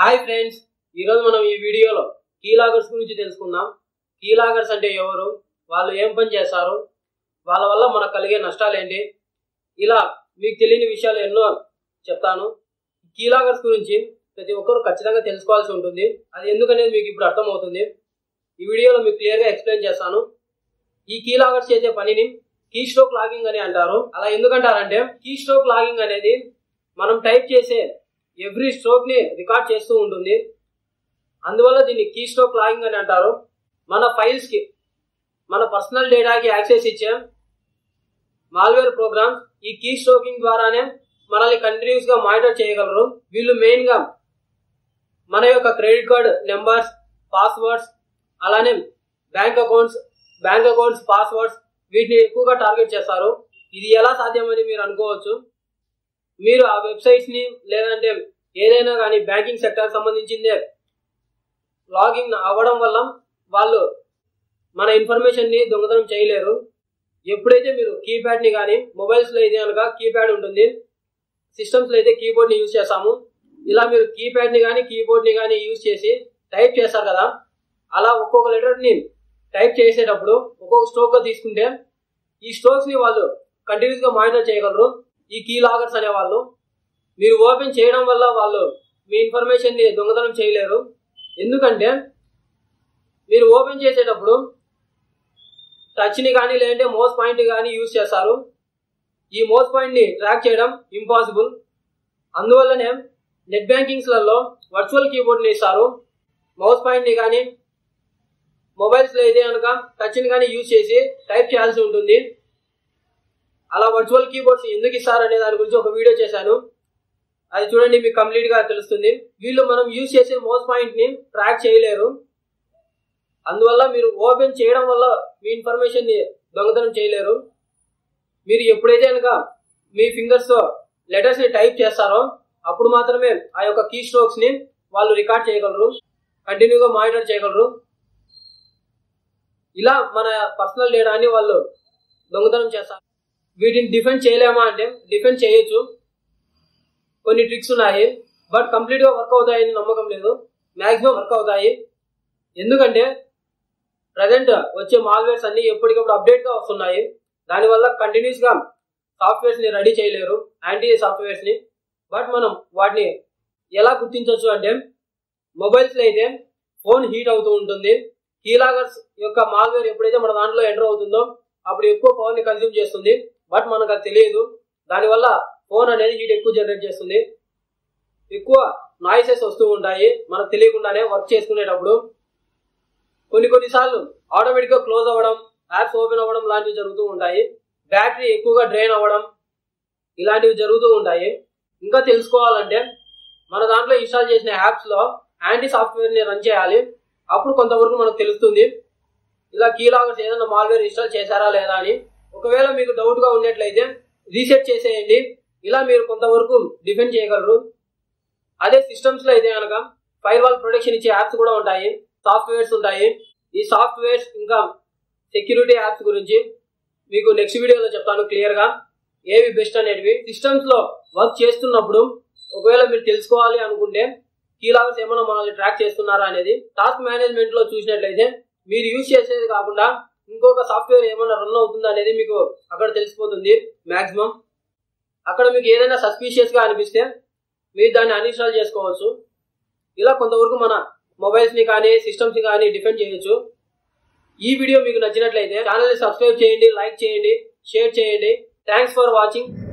hi friends ఈరోజు మనం ఈ వీడియోలో కీలాగర్స్ గురించి తెలుసుకుందాం కీలాగర్స్ అంటే ఎవరు వాళ్ళు ఏం పని చేస్తారు వాళ్ళ వల్ల మనకు కలిగే నష్టాలు ఏంటి ఇలా మీకు తెలియని విషయాలు ఎన్నో చెప్తాను కీలాగర్స్ గురించి ప్రతి ఒక్కరు ఖచ్చితంగా తెలుసుకోవాల్సి ఉంటుంది అది ఎందుకనేది మీకు ఇప్పుడు అర్థమవుతుంది ఈ వీడియోలో మీకు క్లియర్గా ఎక్స్ప్లెయిన్ చేస్తాను ఈ కీలాగర్స్ చేసే పనిని కీ స్ట్రోక్ లాగింగ్ అని అంటారు అలా ఎందుకంటారంటే కీ స్ట్రోక్ లాగింగ్ అనేది మనం టైప్ చేసే ఎవ్రీ స్ట్రోక్ ని రికార్డ్ చేస్తూ ఉంటుంది అందువల్ల దీన్ని కీ స్ట్రోక్ లాగింగ్ అని అంటారు మన ఫైల్స్ కి మన పర్సనల్ డేటాకి యాక్సెస్ ఇచ్చే మాల్వేర్ ప్రోగ్రామ్స్ ఈ కీ స్ట్రోకింగ్ ద్వారానే మనల్ని కంటిన్యూస్ గా మానిటర్ చేయగలరు వీళ్ళు మెయిన్ గా మన యొక్క క్రెడిట్ కార్డ్ నెంబర్స్ పాస్వర్డ్స్ అలానే bank accounts bank accounts passwords వీటిని ఎక్కువగా టార్గెట్ చేస్తారు ఇది ఎలా సాధ్యమని మీరు అనుకోవచ్చు మీరు ఆ వెబ్సైట్స్ ని లేదంటే ఏదైనా కానీ బ్యాంకింగ్ సెక్టర్ సంబంధించిందే లాగిన్ అవ్వడం వల్ల వాళ్ళు మన ఇన్ఫర్మేషన్ ని దొంగతనం చేయలేరు ఎప్పుడైతే మీరు కీప్యాడ్ ని కానీ మొబైల్స్ లో అయితే కనుక కీప్యాడ్ ఉంటుంది సిస్టమ్స్ లో అయితే కీబోర్డ్ ని యూజ్ చేస్తాము ఇలా మీరు కీప్యాడ్ ని కానీ కీబోర్డ్ ని కానీ యూజ్ చేసి టైప్ చేస్తారు కదా అలా ఒక్కొక్క లెటర్ ని టైప్ చేసేటప్పుడు ఒక్కొక్క స్ట్రోక్ గా తీసుకుంటే ఈ స్ట్రోక్స్ ని వాళ్ళు కంటిన్యూస్ గా మానిటర్ చేయగలరు ఈ కీ లాగర్స్ అనే వాళ్ళు మీరు ఓపెన్ చేయడం వల్ల వాళ్ళు మీ ఇన్ఫర్మేషన్ ని దొంగతనం చేయలేరు ఎందుకంటే మీరు ఓపెన్ చేసేటప్పుడు టచ్ ని కానీ లేదంటే మౌస్ పాయింట్ కానీ యూజ్ చేస్తారు ఈ మౌస్ పాయింట్ ని ట్రాక్ చేయడం ఇంపాసిబుల్ అందువల్లనే నెట్ బ్యాంకింగ్స్లలో వర్చువల్ కీబోర్డ్ ని ఇస్తారు మౌస్ పాయింట్ ని కానీ మొబైల్స్ లో అయితే కనుక టచ్ ని కానీ యూజ్ చేసి టైప్ చేయాల్సి ఉంటుంది అలా వర్చువల్ కీబోర్డ్స్ ఎందుకు ఇస్తారు అనే దాని గురించి ఒక వీడియో చేశాను అది చూడండి మీకు కంప్లీట్ గా తెలుస్తుంది వీళ్ళు మనం యూజ్ చేసే మౌస్ పాయింట్ ని ట్రాక్ చేయలేరు అందువల్ల మీరు ఓపెన్ చేయడం వల్ల మీ ఇన్ఫర్మేషన్ ని దొంగతనం చేయలేరు మీరు ఎప్పుడైతే కనుక మీ ఫింగర్స్ తో లెటర్స్ ని టైప్ చేస్తారో అప్పుడు మాత్రమే ఆ యొక్క కీ స్ట్రోక్స్ ని వాళ్ళు రికార్డ్ చేయగలరు కంటిన్యూగా మానిటర్ చేయగలరు ఇలా మన పర్సనల్ డేటాని వాళ్ళు దొంగతనం చేస్తారు వీటిని డిఫెండ్ చేయలేమా అంటే డిఫెండ్ చేయొచ్చు కొన్ని ట్రిక్స్ ఉన్నాయి బట్ కంప్లీట్ గా వర్క్ అవుతాయని నమ్మకం లేదు మాక్సిమం వర్క్ అవుతాయి ఎందుకంటే ప్రజెంట్ వచ్చే మాల్వేర్స్ అన్ని ఎప్పటికప్పుడు అప్డేట్ గా వస్తున్నాయి దానివల్ల కంటిన్యూస్ గా సాఫ్ట్వేర్స్ ని రెడీ చేయలేరు యాంటీ సాఫ్ట్వేర్స్ ని బట్ మనం వాటిని ఎలా గుర్తించవచ్చు అంటే మొబైల్స్ లో అయితే ఫోన్ హీట్ అవుతూ ఉంటుంది కీలాగర్స్ యొక్క మాల్వేర్ ఎప్పుడైతే మన దాంట్లో ఎంటర్ అవుతుందో అప్పుడు ఎక్కువ పవర్ ని కన్స్యూమ్ చేస్తుంది బట్ మనకు అది తెలియదు దానివల్ల ఫోన్ అనేది హీట్ ఎక్కువ జనరేట్ చేస్తుంది ఎక్కువ నాయిసెస్ వస్తూ ఉంటాయి మనకు తెలియకుండానే వర్క్ చేసుకునేటప్పుడు కొన్ని కొన్నిసార్లు ఆటోమేటిక్ గా క్లోజ్ అవ్వడం యాప్స్ ఓపెన్ అవ్వడం లాంటివి జరుగుతూ ఉంటాయి బ్యాటరీ ఎక్కువగా డ్రైన్ అవ్వడం ఇలాంటివి జరుగుతూ ఉంటాయి ఇంకా తెలుసుకోవాలంటే మన దాంట్లో ఇన్స్టాల్ చేసిన యాప్స్ లో యాంటీ సాఫ్ట్వేర్ ని రన్ చేయాలి అప్పుడు కొంతవరకు మనకు తెలుస్తుంది ఇలా కీలాగర్స్ ఏదైనా మాల్వేర్ ఇన్స్టాల్ చేశారా లేదా అని ఒకవేళ మీకు డౌట్ గా ఉన్నట్లయితే రీసెట్ చేసేయండి ఇలా మీరు కొంతవరకు డిఫెండ్ చేయగలరు అదే సిస్టమ్స్ లో అయితే కనుక ఫైర్ వాల్ ప్రొటెక్షన్ ఇచ్చే యాప్స్ కూడా ఉంటాయి సాఫ్ట్వేర్స్ ఉంటాయి ఈ సాఫ్ట్వేర్స్ ఇంకా సెక్యూరిటీ యాప్స్ గురించి మీకు నెక్స్ట్ వీడియోలో చెప్తాను క్లియర్ గా ఏవి బెస్ట్ అనేటివి సిస్టమ్స్ లో వర్క్ చేస్తున్నప్పుడు ఒకవేళ మీరు తెలుసుకోవాలి అనుకుంటే కీలాగర్స్ ఏమైనా మనల్ని ట్రాక్ చేస్తున్నారా అనేది టాస్క్ మేనేజ్మెంట్ లో చూసినట్లయితే మీరు యూజ్ చేసేది కాకుండా ఇంకొక సాఫ్ట్వేర్ ఏమైనా రన్ అవుతుందా అనేది మీకు అక్కడ తెలిసిపోతుంది మాక్సిమం అక్కడ మీకు ఏదైనా సస్పీషియస్ గా అనిపిస్తే మీరు దాన్ని అన్ఇన్స్టాల్ చేసుకోవచ్చు ఇలా కొంతవరకు మన మొబైల్స్ ని కానీ సిస్టమ్స్ ని కానీ డిఫెండ్ చేయొచ్చు ఈ వీడియో మీకు నచ్చినట్లయితే ఛానల్ ని సబ్స్క్రైబ్ చేయండి లైక్ చేయండి షేర్ చేయండి థ్యాంక్స్ ఫర్ వాచింగ్